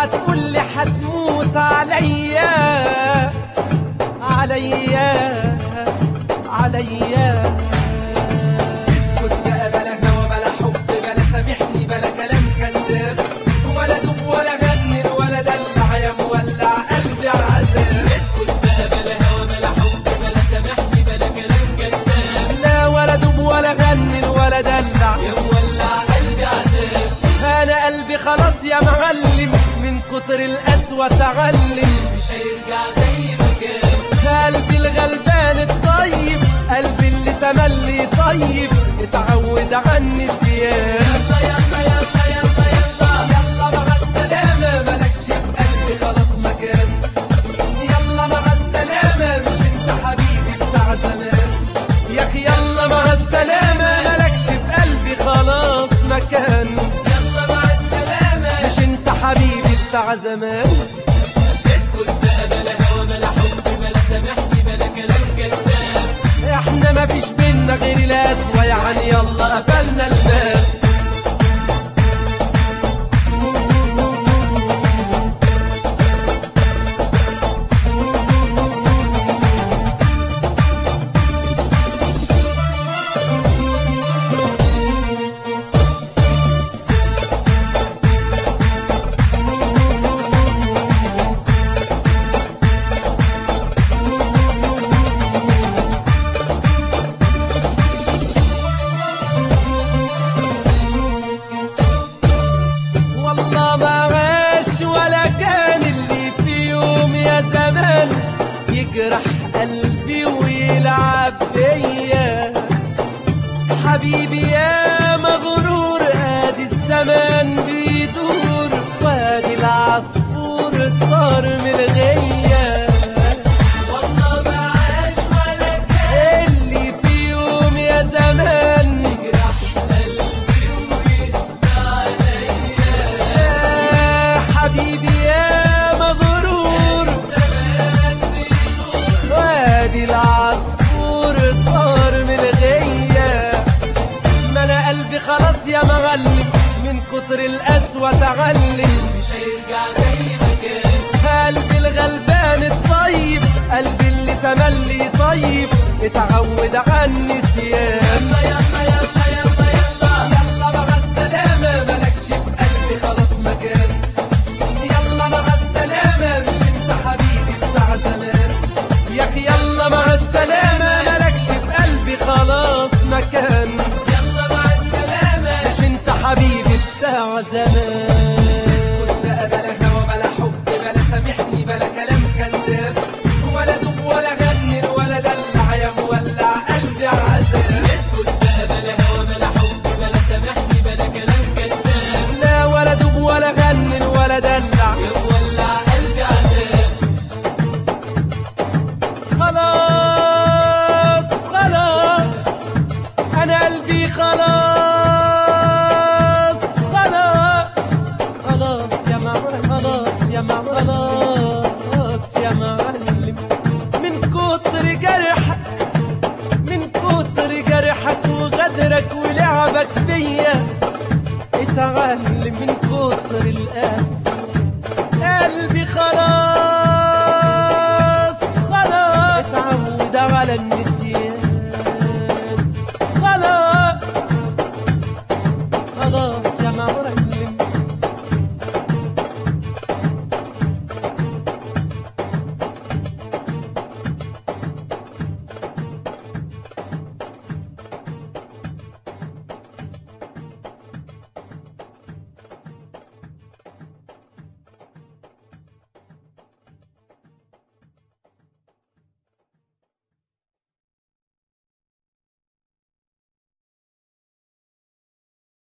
اوعى تقول لي هتموت عليا عليا عليا اسكت بقى بلا هوا بلا حب بلا سامحني بلا كلام كذاب ولا دوب ولا غنن ولا دلع يا مولع قلبي عذاب اسكت بقى بلا هوا بلا حب بلا سامحني بلا كلام كذاب لا ولا دوب ولا غنن ولا دلع يا مولع قلبي عذاب انا قلبي خلاص يا معلم من كتر القسوة تعلم مش هيرجع زي ما كان قلبي الغلبان الطيب قلبي اللي تملي طيب اتعود عن النسيان يلا يلا يلا يلا يلا يلا مع السلامة مالكش في قلبي خلاص مكان يلا مع السلامة مش انت حبيبي بتاع زمان يا اخي يلا مع السلامة مالكش في قلبي خلاص مكان يلا مع السلامة مش انت حبيبي بتاع زمان اسكت بقى بلا هوا بلا حب بلا سامحني بلا كلام كذاب احنا ما فيش بينا غير القسوة يعني يلا قفلنا الباب والله ما عاش ولا كان اللي في يوم يا زمان يجرح قلبي ويلعب بيا حبيبي يا مغرور ادي الزمان بيدور وادي العصفور طار من الغيه والله ما عاش ولا كان اللي في يوم يا زمان يجرح قلبي ويقسى عليا يا حبيبي يا مغرور زمان بيدور وادي العصفور طار من الغية ما انا قلبي خلاص يا مغلب من كتر القسوة تعلم مش هيرجع زي ما كان قلبي الغلبان الطيب قلبي اللي تملي طيب اتعود عن النسيان يلا يلا يلا يلا يلا يلا مع السلامة مالكش في قلبي خلاص مكان يلا مع السلامة مش انت حبيبي بتاع زمان يا اخي يلا مع السلامة مالكش في قلبي خلاص مكان يلا مع السلامة مش انت حبيبي بتاع زمان اسكت بقى بلا هوا بلا حب بلا سامحني بلا كلام كذاب ولا دوب ولا غنن ولا دلع يا مولع قلبي عذاب اسكت بقى بلا هوا بلا حب بلا سامحني بلا كلام كذاب لا ولا دوب ولا غنن ولا دلع يا مولع قلبي عذاب خلاص خلاص انا قلبي خلاص خلاص خلاص يا معلم خلاص يا معلم خلاص يا معلم من كتر جرحك من كتر جرحك وغدرك ولعبك بيا اتعلم من كتر القسوة قلبي خلاص خلاص اتعود على النسيان خلاص خلاص يا معلم